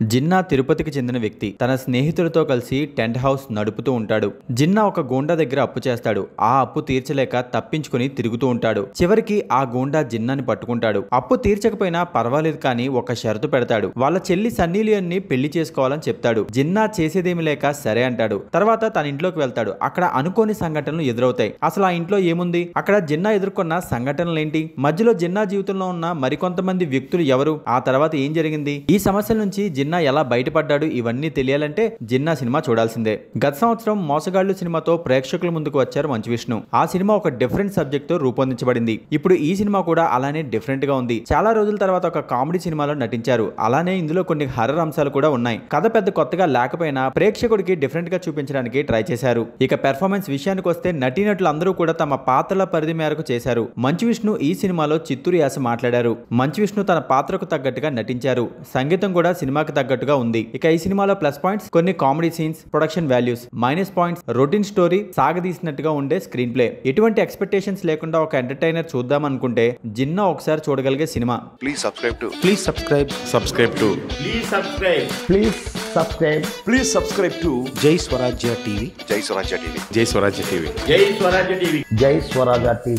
జిన్నా తిరుపతికి చెందిన వ్యక్తి తన స్నేహితులతో కలిసి టెంట్ హౌస్ నడుపుతూ ఉంటాడు జిన్నా ఒక గూండా దగ్గర అప్పు చేస్తాడు ఆ అప్పు తీర్చలేక తప్పించుకుని తిరుగుతూ ఉంటాడు చివరికి ఆ గూండా జిన్నాని పట్టుకుంటాడు అప్పు తీర్చకపోయినా పర్వాలేదు కానీ ఒక షరతు పెడతాడు వాళ్ళ చెల్లి సన్నీలియన్ని పెళ్లి చేసుకోవాలని చెప్తాడు జిన్నా చేసేదేమి లేక సరే అంటాడు తర్వాత తన ఇంట్లోకి వెళ్తాడు అక్కడ అనుకోని సంఘటనలు ఎదురవుతాయి అసలు ఆ ఇంట్లో ఏముంది అక్కడ జిన్నా ఎదుర్కొన్న సంఘటనలేంటి మధ్యలో జిన్నా జీవితంలో ఉన్న మరికొంతమంది వ్యక్తులు ఎవరు ఆ తర్వాత ఏం జరిగింది ఈ సమస్యల నుంచి జిన్నా ఎలా బయటపడ్డాడు ఇవన్నీ తెలియాలంటే జిన్నా సినిమా చూడాల్సిందే గత సంవత్సరం మోసగాళ్లు సినిమాతో ప్రేక్షకుల ముందుకు వచ్చారు మంచు విష్ణు ఆ సినిమా ఒక డిఫరెంట్ సబ్జెక్ట్ తో రూపొందించబడింది ఇప్పుడు ఈ సినిమా కూడా అలానే డిఫరెంట్ గా ఉంది చాలా రోజుల తర్వాత ఒక కామెడీ సినిమాలో నటించారు అలానే ఇందులో కొన్ని హర్రర్ అంశాలు కూడా ఉన్నాయి కథ పెద్ద కొత్తగా లేకపోయినా ప్రేక్షకుడికి డిఫరెంట్ గా చూపించడానికి ట్రై చేశారు ఇక పెర్ఫార్మెన్స్ విషయానికి వస్తే నటీనటులు అందరూ కూడా తమ పాత్రల పరిధి మేరకు చేశారు మంచు విష్ణు ఈ సినిమాలో చిత్తూరు యాస మాట్లాడారు మంచు విష్ణు తన పాత్రకు తగ్గట్టుగా నటించారు సంగీతం కూడా సినిమాకి తగ్గట్టుగా ఉంది ఇక ఈ సినిమాలో ప్లస్ పాయింట్స్ కొన్ని comedy scenes production values minus points routine story సాగదీసినట్టుగా ఉండే స్క్రీన్ ప్లే ఎటువంటి ఎక్స్పెక్టేషన్స్ లేకుండా ఒక ఎంటర్టైనర్ చూద్దాం అనుకుంటే జిన్నా ఒకసారి చూడగలిగే సినిమా Please subscribe to Please subscribe. Subscribe to Please subscribe. Please subscribe. Please subscribe to Jai Swarajya TV. Jai Swarajya TV. Jai Swarajya TV. Jai Swarajya TV. Jai Swaraja TV.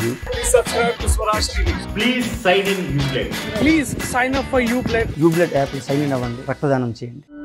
Please sign in Uplay. Please sign up for Uplay యూబ్లెట్ app sign in అవ్వండి రక్తదానం చేయండి